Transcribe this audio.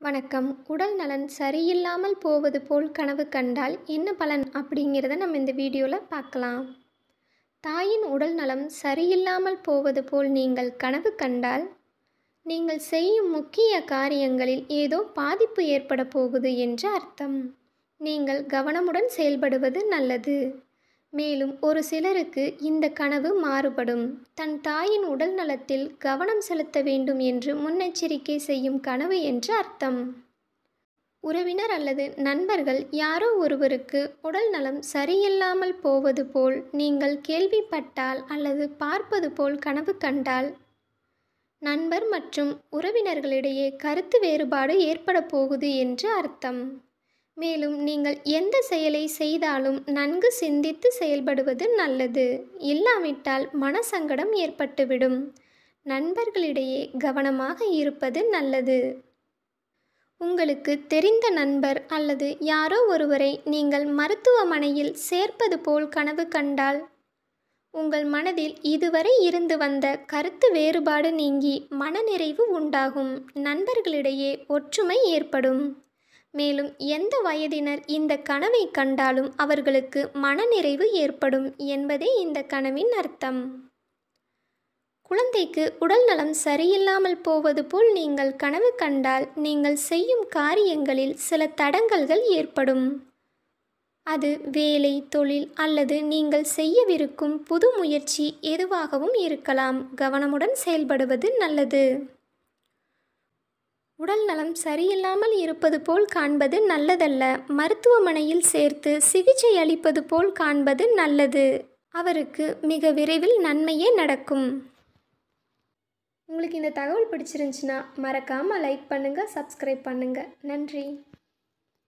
வணக்கம் உடல் நலன் சரியில்லாமல் போவது போல் கனவு கண்டால் என்ன பலன் அப்படிங்கிறத நம்ம இந்த வீடியோவில் பார்க்கலாம் தாயின் உடல் நலம் சரியில்லாமல் போவது போல் நீங்கள் கனவு கண்டால் நீங்கள் செய்யும் முக்கிய காரியங்களில் ஏதோ பாதிப்பு ஏற்பட போகுது என்று அர்த்தம் நீங்கள் கவனமுடன் செயல்படுவது நல்லது மேலும் ஒரு சிலருக்கு இந்த கனவு மாறுபடும் தன் தாயின் உடல் நலத்தில் கவனம் செலுத்த வேண்டும் என்று முன்னெச்சரிக்கை செய்யும் கனவு என்று அர்த்தம் உறவினர் அல்லது நண்பர்கள் யாரோ ஒருவருக்கு உடல் நலம் சரியில்லாமல் போவது போல் நீங்கள் கேள்விப்பட்டால் அல்லது பார்ப்பது போல் கனவு கண்டால் நண்பர் மற்றும் உறவினர்களிடையே கருத்து வேறுபாடு ஏற்பட போகுது என்று அர்த்தம் மேலும் நீங்கள் எந்த செயலை செய்தாலும் நன்கு சிந்தித்து செயல்படுவது நல்லது இல்லாவிட்டால் மனசங்கடம் ஏற்பட்டுவிடும் நண்பர்களிடையே கவனமாக இருப்பது நல்லது உங்களுக்கு தெரிந்த நண்பர் அல்லது யாரோ ஒருவரை நீங்கள் மருத்துவமனையில் சேர்ப்பது போல் கனவு கண்டால் உங்கள் மனதில் இதுவரை இருந்து வந்த கருத்து வேறுபாடு நீங்கி மனநிறைவு உண்டாகும் நண்பர்களிடையே ஒற்றுமை ஏற்படும் மேலும் எந்த வயதினர் இந்த கனவை கண்டாலும் அவர்களுக்கு மனநிறைவு ஏற்படும் என்பதே இந்த கனவின் அர்த்தம் குழந்தைக்கு உடல் நலம் சரியில்லாமல் போவது போல் நீங்கள் கனவு கண்டால் நீங்கள் செய்யும் காரியங்களில் சில தடங்கல்கள் ஏற்படும் அது வேலை தொழில் அல்லது நீங்கள் செய்யவிருக்கும் புது முயற்சி எதுவாகவும் இருக்கலாம் கவனமுடன் செயல்படுவது நல்லது உடல் நலம் சரியில்லாமல் இருப்பது போல் காண்பது நல்லதல்ல மருத்துவமனையில் சேர்த்து சிகிச்சை அளிப்பது போல் காண்பது நல்லது அவருக்கு மிக விரைவில் நன்மையே நடக்கும் உங்களுக்கு இந்த தகவல் பிடிச்சிருந்துச்சுன்னா மறக்காமல் லைக் பண்ணுங்கள் சப்ஸ்கிரைப் பண்ணுங்கள் நன்றி